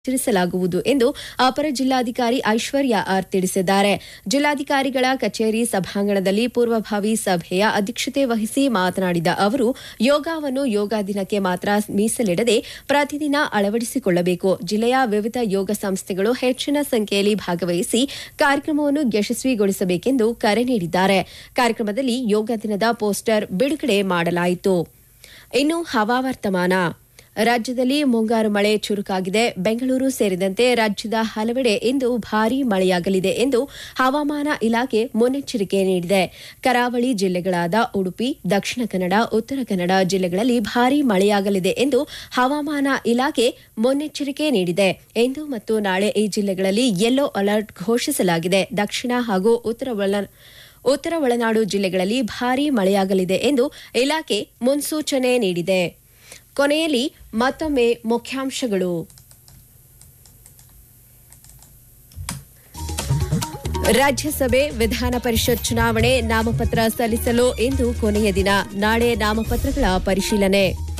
ಆಚರಿಸಲಾಗುವುದು ಎಂದು ಅಪರ ಜಿಲ್ಲಾಧಿಕಾರಿ ಐಶ್ವರ್ಯ ಆರ್ ತಿಳಿಸಿದ್ದಾರೆ ಜಿಲ್ಲಾಧಿಕಾರಿಗಳ ಕಚೇರಿ ಸಭಾಂಗಣದಲ್ಲಿ ಪೂರ್ವಭಾವಿ ಸಭೆಯ ಅಧ್ಯಕ್ಷತೆ ವಹಿಸಿ ಮಾತನಾಡಿದ ಅವರು ಯೋಗವನ್ನು ಯೋಗ ದಿನಕ್ಕೆ ಮಾತ್ರ ಮೀಸಲಿಡದೆ ಪ್ರತಿದಿನ ಅಳವಡಿಸಿಕೊಳ್ಳಬೇಕು ಜಿಲ್ಲೆಯ ವಿವಿಧ ಯೋಗ ಸಂಸ್ಥೆಗಳು ಹೆಚ್ಚಿನ ಸಂಖ್ಯೆಯಲ್ಲಿ ಭಾಗವಹಿಸಿ ಕಾರ್ಯಕ್ರಮವನ್ನು ಯಶಸ್ವಿಗೊಳಿಸಬೇಕೆಂದು ಕರೆ ನೀಡಿದ್ದಾರೆ ಕಾರ್ಯಕ್ರಮದಲ್ಲಿ ಯೋಗ ದಿನದ ಪೋಸ್ಟರ್ ಬಿಡುಗಡೆ ಮಾಡಲಾಯಿತು ಇನ್ನು ಹವಾವರ್ತಮಾನ ರಾಜ್ಯದಲ್ಲಿ ಮುಂಗಾರು ಮಳೆ ಚುರುಕಾಗಿದೆ ಬೆಂಗಳೂರು ಸೇರಿದಂತೆ ರಾಜ್ಯದ ಹಲವೆಡೆ ಇಂದು ಭಾರೀ ಮಳೆಯಾಗಲಿದೆ ಎಂದು ಹವಾಮಾನ ಇಲಾಖೆ ಮುನ್ನೆಚ್ಚರಿಕೆ ನೀಡಿದೆ ಕರಾವಳಿ ಜಿಲ್ಲೆಗಳಾದ ಉಡುಪಿ ದಕ್ಷಿಣ ಕನ್ನಡ ಉತ್ತರ ಕನ್ನಡ ಜಿಲ್ಲೆಗಳಲ್ಲಿ ಭಾರೀ ಮಳೆಯಾಗಲಿದೆ ಎಂದು ಹವಾಮಾನ ಇಲಾಖೆ ಮುನ್ನೆಚ್ಚರಿಕೆ ನೀಡಿದೆ ಇಂದು ಮತ್ತು ನಾಳೆ ಈ ಜಿಲ್ಲೆಗಳಲ್ಲಿ ಯೆಲ್ಲೋ ಅಲರ್ಟ್ ಘೋಷಿಸಲಾಗಿದೆ ದಕ್ಷಿಣ ಹಾಗೂ ಉತ್ತರ ಒಳ ಉತ್ತರ ಒಳನಾಡು ಜಿಲ್ಲೆಗಳಲ್ಲಿ ಭಾರೀ ಮಳೆಯಾಗಲಿದೆ ಎಂದು ಇಲಾಖೆ ಮುನ್ಸೂಚನೆ ನೀಡಿದೆ ಕೊನೆಯಲ್ಲಿ ಮತ್ತೊಮ್ಮೆ ಮುಖ್ಯಾಂಶಗಳು ರಾಜ್ಯಸಭೆ ವಿಧಾನ ಪರಿಷತ್ ಚುನಾವಣೆ ನಾಮಪತ್ರ ಸಲ್ಲಿಸಲು ಇಂದು ಕೊನೆಯ ದಿನ ನಾಳೆ ನಾಮಪತ್ರಗಳ ಪರಿಶೀಲನೆ